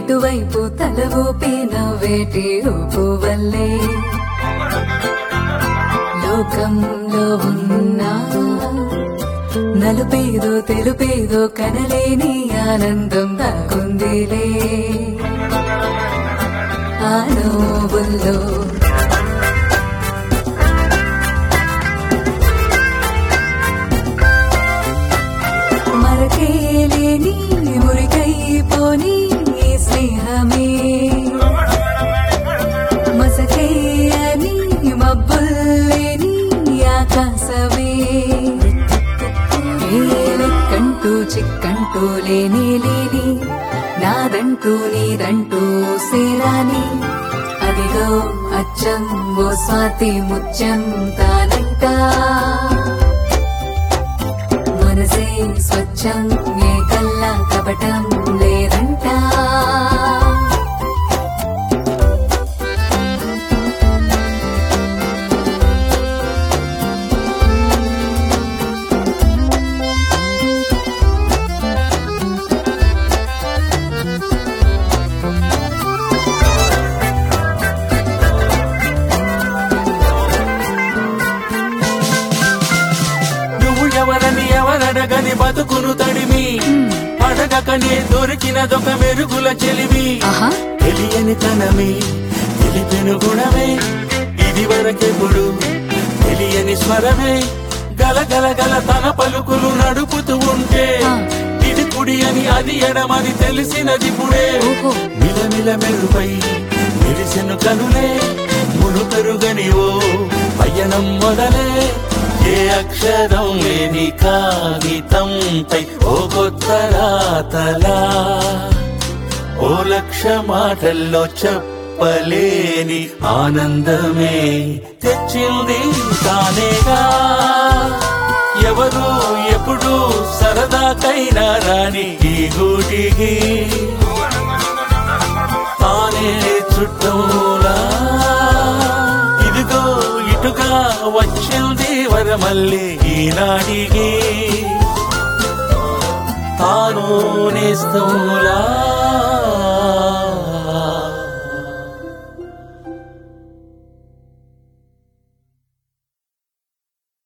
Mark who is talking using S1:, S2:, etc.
S1: ఎటువైపు తల ఊపి నవ్వేటి ఊపు వల్లే లోకంలో ఉన్నా నలుపేదో తెలుపేదో కనలేని ఆనందం దాకుందిలే ఆ నోవుల్లో మరకేలేని మురికైపోని ఈ స్నేహమే మసకే అని మబ్బుల్లేని ఆకాశమే ఏలెక్కంటూ చిక్కంటూ లేని లేని నాదంటూ నీదంటూ సేరాని అదిగో అచ్చం ఓ స్వాతి ముత్యం తానంట మనసే స్వచ్ఛం ఏ కల్లా కపటం లేదంట
S2: నువ్వు ఎవరని ఎవరడగని బతుకును తడిమి అడగకనే దొరికినదొక మెరుగుల చెలిమి
S1: ఆహా
S2: తెలియని తనమే తెలిపెను గుణమే ఇది వరకెప్పుడు తెలియని స్వరమే గల గల గల తన పలుకులు నడుపుతూ ఉంటే
S1: ఆ.
S2: ఇది కుడి అని అది ఎడమని తెలిసినదిప్పుడే
S1: ఓహో.
S2: మిలమిల మెరుపై మెరిసెను కనులే మును పెరుగని ఓ పయనం మొదలే ఏ అక్షరం లేని కాగితంపై ఓ కొత్త రాతలా ఓ లక్ష మాటల్లో చెప్పలేని ఆనందమే తెచ్చింది తానేగా ఎవరు ఎప్పుడు సరదాకైనా రాని ఈ గూటికి తానే చుట్టూలా ఇదిగో ఇటుగా వచ్చింది వరమల్లి ఈనాటికి తాను నేస్తూలా